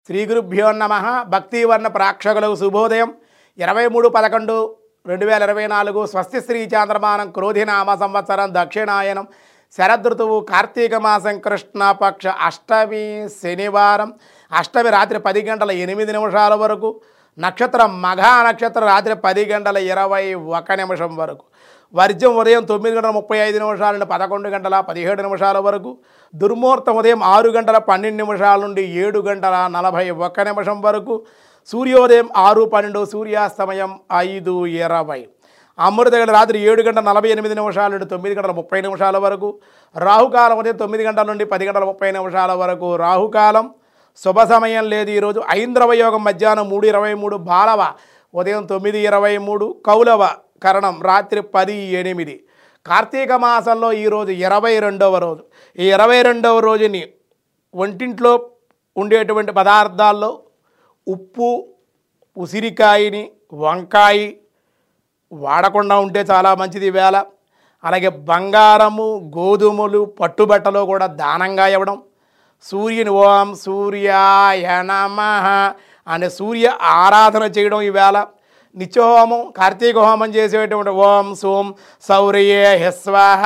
శ్రీ గురుభ్యో నమ భక్తివర్ణ ప్రేక్షకులకు శుభోదయం ఇరవై మూడు పదకొండు రెండు వేల ఇరవై నాలుగు స్వస్తి శ్రీ చాంద్రమానం క్రోధినామ సంవత్సరం దక్షిణాయనం శరదృతువు కార్తీక మాసం కృష్ణపక్ష అష్టమి శనివారం అష్టమి రాత్రి పది గంటల ఎనిమిది నిమిషాల వరకు నక్షత్రం మఘా నక్షత్రం రాత్రి పది గంటల ఇరవై ఒక నిమిషం వరకు వర్జం ఉదయం తొమ్మిది గంటల ముప్పై ఐదు నిమిషాల నుండి పదకొండు గంటల పదిహేడు నిమిషాల వరకు దుర్ముహూర్తం ఉదయం ఆరు గంటల పన్నెండు నిమిషాల నుండి ఏడు గంటల నలభై ఒక్క నిమిషం వరకు సూర్యోదయం ఆరు పన్నెండు సూర్యాస్తమయం ఐదు ఇరవై అమృత గంట రాత్రి ఏడు గంటల నలభై ఎనిమిది నిమిషాల నుండి తొమ్మిది గంటల ముప్పై నిమిషాల వరకు రాహుకాలం ఉదయం తొమ్మిది గంటల నుండి పది గంటల ముప్పై నిమిషాల వరకు రాహుకాలం శుభ సమయం లేదు ఈరోజు ఐంద్రవ యోగం మధ్యాహ్నం మూడు ఇరవై మూడు బాలవ ఉదయం తొమ్మిది ఇరవై మూడు కౌలవ కరణం రాత్రి పది ఎనిమిది కార్తీక మాసంలో ఈరోజు ఇరవై రెండవ రోజు ఈ ఇరవై రెండవ రోజుని వంటింట్లో ఉండేటువంటి పదార్థాల్లో ఉప్పు ఉసిరికాయని వంకాయ వాడకుండా ఉంటే చాలా మంచిది వేళ అలాగే బంగారము గోధుమలు పట్టుబట్టలు కూడా దానంగా ఇవ్వడం సూర్యుని ఓం సూర్యాయ నమః అనే సూర్య ఆరాధన చేయడం ఈవేళ నిత్యహోమం కార్తీక హోమం చేసేటువంటి ఓం సోం సౌర్యే హిస్వాహ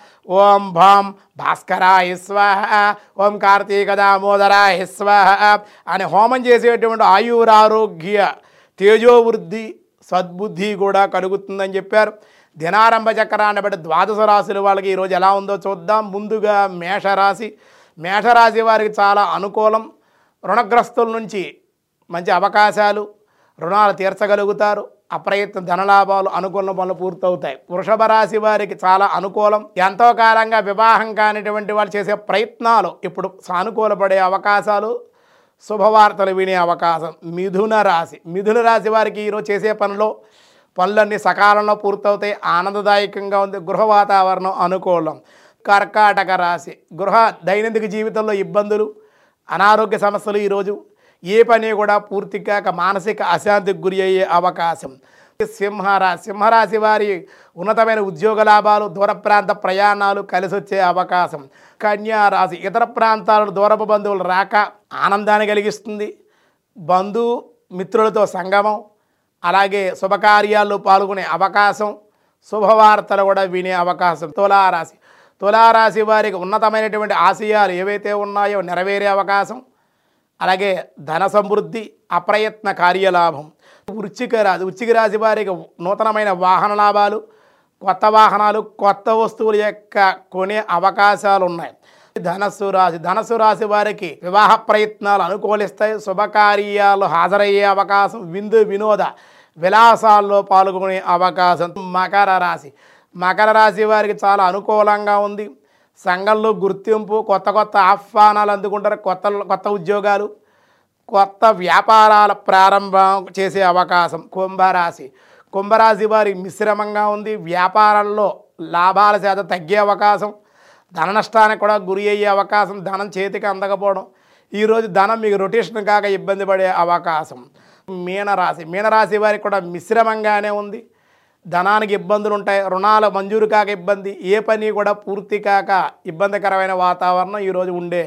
ఓం భాం భాస్కర హిస్వాహ ఓం కార్తీక దామోదర హిస్వాహ అనే హోమం చేసేటువంటి ఆయురారోగ్య తేజోవృద్ధి సద్బుద్ధి కూడా కలుగుతుందని చెప్పారు దినారంభ చక్రాన్ని బట్టి ద్వాదశ రాశుల వాళ్ళకి ఈరోజు ఎలా ఉందో చూద్దాం ముందుగా మేషరాశి మేషరాశి వారికి చాలా అనుకూలం రుణగ్రస్తుల నుంచి మంచి అవకాశాలు రుణాలు తీర్చగలుగుతారు అప్రయత్న ధనలాభాలు అనుకూల పనులు పూర్తవుతాయి వృషభ రాశి వారికి చాలా అనుకూలం ఎంతో కాలంగా వివాహం కానిటువంటి వాళ్ళు చేసే ప్రయత్నాలు ఇప్పుడు సానుకూలపడే అవకాశాలు శుభవార్తలు వినే అవకాశం మిథున రాశి మిథున రాశి వారికి ఈరోజు చేసే పనిలో పనులన్నీ సకాలంలో పూర్తవుతాయి ఆనందదాయకంగా ఉంది గృహ వాతావరణం అనుకూలం కర్కాటక రాశి గృహ దైనందిక జీవితంలో ఇబ్బందులు అనారోగ్య సమస్యలు ఈరోజు ఏ పని కూడా పూర్తి కాక మానసిక అశాంతికి గురి అయ్యే అవకాశం సింహరాశి సింహరాశి వారి ఉన్నతమైన ఉద్యోగ లాభాలు దూర ప్రాంత ప్రయాణాలు కలిసి వచ్చే అవకాశం కన్యా రాశి ఇతర ప్రాంతాలలో దూరపు బంధువులు రాక ఆనందాన్ని కలిగిస్తుంది బంధు మిత్రులతో సంగమం అలాగే శుభకార్యాల్లో పాల్గొనే అవకాశం శుభవార్తలు కూడా వినే అవకాశం తులారాశి తులారాశి వారికి ఉన్నతమైనటువంటి ఆశయాలు ఏవైతే ఉన్నాయో నెరవేరే అవకాశం అలాగే ధన సమృద్ధి అప్రయత్న కార్యలాభం వృచ్చిక రాశి వృచ్చిక రాశి వారికి నూతనమైన వాహన లాభాలు కొత్త వాహనాలు కొత్త వస్తువుల యొక్క కొనే అవకాశాలు ఉన్నాయి ధనస్సు రాశి ధనస్సు రాశి వారికి వివాహ ప్రయత్నాలు అనుకూలిస్తాయి శుభకార్యాలు హాజరయ్యే అవకాశం విందు వినోద విలాసాల్లో పాల్గొనే అవకాశం మకర రాశి మకర రాశి వారికి చాలా అనుకూలంగా ఉంది సంఘంలో గుర్తింపు కొత్త కొత్త ఆహ్వానాలు అందుకుంటారు కొత్త కొత్త ఉద్యోగాలు కొత్త వ్యాపారాల ప్రారంభం చేసే అవకాశం కుంభరాశి కుంభరాశి వారి మిశ్రమంగా ఉంది వ్యాపారంలో లాభాల శాతం తగ్గే అవకాశం ధన నష్టానికి కూడా గురి అయ్యే అవకాశం ధనం చేతికి అందకపోవడం ఈరోజు ధనం మీకు రొటేషన్ కాక ఇబ్బంది పడే అవకాశం మీనరాశి మీనరాశి వారికి కూడా మిశ్రమంగానే ఉంది ధనానికి ఇబ్బందులు ఉంటాయి రుణాలు మంజూరు కాక ఇబ్బంది ఏ పని కూడా పూర్తి కాక ఇబ్బందికరమైన వాతావరణం ఈరోజు ఉండే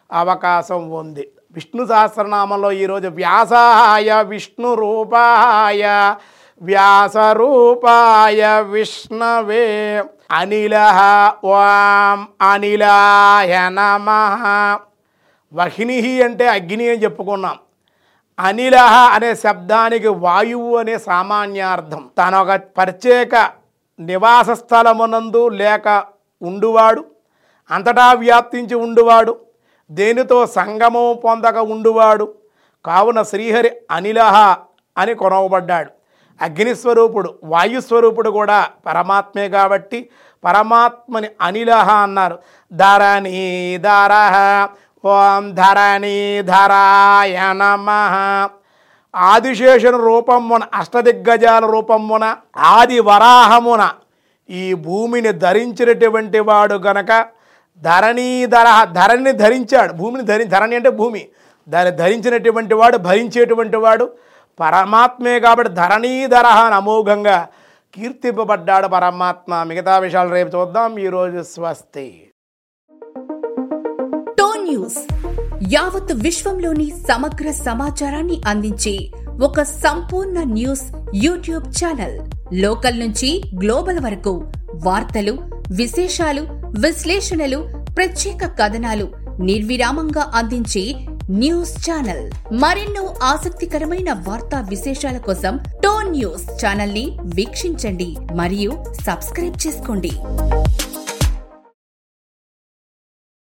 అవకాశం ఉంది విష్ణు సహస్రనామంలో ఈరోజు వ్యాసాయ విష్ణు రూపాయ వ్యాస రూపాయ విష్ణవే అనిల ఓం అనిలాయ నమ వహిని అంటే అగ్ని అని చెప్పుకున్నాం అనిల అనే శబ్దానికి వాయువు అనే సామాన్యార్థం తన ఒక ప్రత్యేక నివాస స్థలమునందు లేక ఉండువాడు అంతటా వ్యాప్తించి ఉండువాడు దేనితో సంగమం పొందక ఉండువాడు కావున శ్రీహరి అనిలహ అని కొనవబడ్డాడు అగ్నిస్వరూపుడు వాయుస్వరూపుడు కూడా పరమాత్మే కాబట్టి పరమాత్మని అనిలహ అన్నారు ధరణి ధరహ ఓం ధరణి ధరాయ నమ ఆదిశేషుని రూపమున అష్టదిగ్గజాల రూపమున ఆది వరాహమున ఈ భూమిని ధరించినటువంటి వాడు గనక ధరణీధర ధరణిని ధరించాడు భూమిని ధరి ధరణి అంటే భూమి దాన్ని ధరించినటువంటి వాడు భరించేటువంటి వాడు పరమాత్మే కాబట్టి ధరణీధర అని అమోఘంగా కీర్తింపబడ్డాడు పరమాత్మ మిగతా విషయాలు రేపు చూద్దాం ఈరోజు స్వస్తి టోన్ న్యూస్ యావత్ విశ్వంలోని సమగ్ర సమాచారాన్ని అందించే ఒక సంపూర్ణ న్యూస్ యూట్యూబ్ ఛానల్ లోకల్ నుంచి గ్లోబల్ వరకు వార్తలు విశేషాలు విశ్లేషణలు ప్రత్యేక కథనాలు నిర్విరామంగా అందించే న్యూస్ ఛానల్ మరెన్నో ఆసక్తికరమైన వార్తా విశేషాల కోసం టోన్ న్యూస్ ఛానల్ ని వీక్షించండి మరియు సబ్స్క్రైబ్ చేసుకోండి